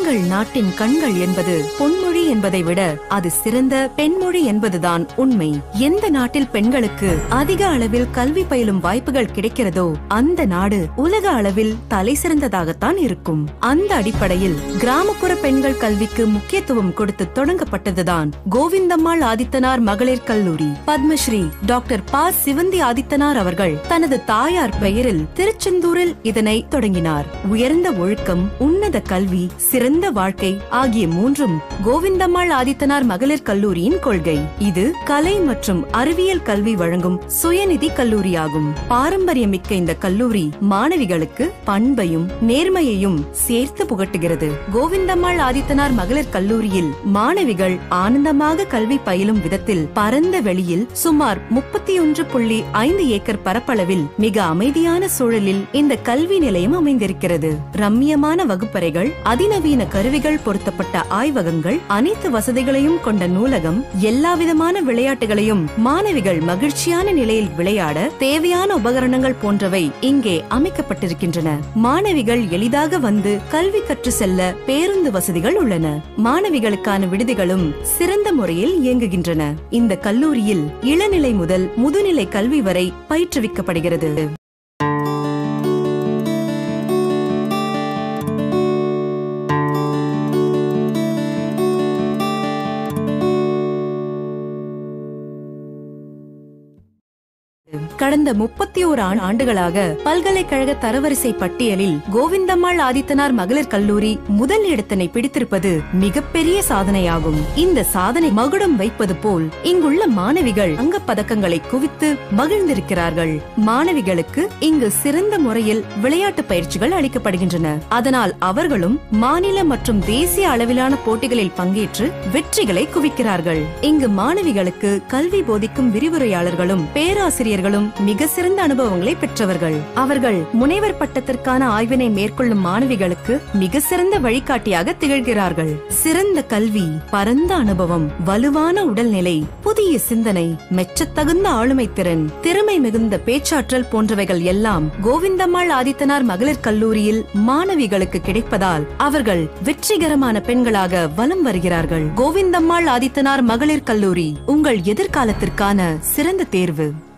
எங்கள் நாட்டின் கண்கள் என்பது பொன்மொழி என்பதை விட அது சிறந்த பெண்மொழி என்பதுதான் உண்மை எந்த நாட்டில் பெண்களுக்கு அதிக அளவில் கல்வி பயிலும் வாய்ப்புகள் கிடைக்கிறதோ அந்த நாடு உலக அளவில் தலை சிறந்ததாகத்தான் இருக்கும் அந்த அடிப்படையில் கிராமப்புற பெண்கள் கல்விக்கு முக்கியத்துவம் கொடுத்து தொடங்கப்பட்டதுதான் கோவிந்தம்மாள் ஆதித்தனார் மகளிர் கல்லூரி பத்மஸ்ரீ டாக்டர் ப சிவந்தி ஆதித்தனார் அவர்கள் தனது தாயார் பெயரில் திருச்செந்தூரில் இதனை தொடங்கினார் உயர்ந்த ஒழுக்கம் உன்னத கல்வி சிறந்த வாழ்க்கை ஆகிய மூன்றும் கோவிந்தம்மாள் ஆதித்தனார் மகளிர் கல்லூரியின் கொள்கை இது கலை மற்றும் அறிவியல் கல்வி வழங்கும் சுயநிதி கல்லூரியாகும் பாரம்பரியமிக்க இந்த கல்லூரி மாணவிகளுக்கு பண்பையும் நேர்மையையும் சேர்த்து புகட்டுகிறது கோவிந்தம்மாள் ஆதித்தனார் மகளிர் கல்லூரியில் மாணவிகள் ஆனந்தமாக கல்வி பயிலும் விதத்தில் பரந்த வெளியில் சுமார் முப்பத்தி ஒன்று புள்ளி ஐந்து ஏக்கர் பரப்பளவில் மிக அமைதியான சூழலில் இந்த கல்வி நிலையம் அமைந்திருக்கிறது ரம்மியமான வகுப்பறைகள் அதிநவீன கருவிகள் பொருத்தப்பட்ட ஆய்வகங்கள் அனைத்து வசதிகளையும் கொண்ட நூலகம் எல்லாவிதமான விளையாட்டுகளையும் மாணவிகள் மகிழ்ச்சியான நிலையில் விளையாட தேவையான உபகரணங்கள் போன்றவை இங்கே அமைக்கப்பட்டிருக்கின்றன மாணவிகள் எளிதாக வந்து கல்வி கற்று செல்ல பேருந்து வசதிகள் உள்ளன மாணவிகளுக்கான விடுதிகளும் சிறந்த முறையில் இயங்குகின்றன இந்த கல்லூரியில் இளநிலை முதல் முதுநிலை கல்வி வரை பயிற்றுவிக்கப்படுகிறது கடந்த முப்பத்தி ஓரு ஆண்டுகளாக பல்கலைக்கழக தரவரிசை பட்டியலில் கோவிந்தம்மாள் ஆதித்தனார் மகளிர் கல்லூரி முதல் இடத்தினை பிடித்திருப்பது மிகப்பெரிய சாதனையாகும் இந்த சாதனை மகுடம் வைப்பது போல் இங்குள்ள மாணவிகள் தங்கப் பதக்கங்களை குவித்து மகிழ்ந்திருக்கிறார்கள் மாணவிகளுக்கு இங்கு சிறந்த முறையில் விளையாட்டு பயிற்சிகள் அளிக்கப்படுகின்றன அதனால் அவர்களும் மாநில மற்றும் தேசிய அளவிலான போட்டிகளில் பங்கேற்று வெற்றிகளை குவிக்கிறார்கள் இங்கு மாணவிகளுக்கு கல்வி போதிக்கும் விரிவுரையாளர்களும் பேராசிரியர்களும் மிக சிறந்த அனுபவங்களை பெற்றவர்கள் அவர்கள் முனைவர் பட்டத்திற்கான ஆய்வினை மேற்கொள்ளும் மாணவிகளுக்கு மிக சிறந்த வழிகாட்டியாக திகழ்கிறார்கள் சிறந்த கல்வி பரந்த அனுபவம் வலுவான உடல்நிலை புதிய சிந்தனை மெச்சத்தகுந்த ஆளுமை திறன் திறமை மிகுந்த பேச்சாற்றல் போன்றவைகள் எல்லாம் கோவிந்தம்மாள் ஆதித்தனார் மகளிர் கல்லூரியில் மாணவிகளுக்கு கிடைப்பதால் அவர்கள் வெற்றிகரமான பெண்களாக வலம் வருகிறார்கள் கோவிந்தம்மாள் ஆதித்தனார் மகளிர் கல்லூரி உங்கள் எதிர்காலத்திற்கான சிறந்த தேர்வு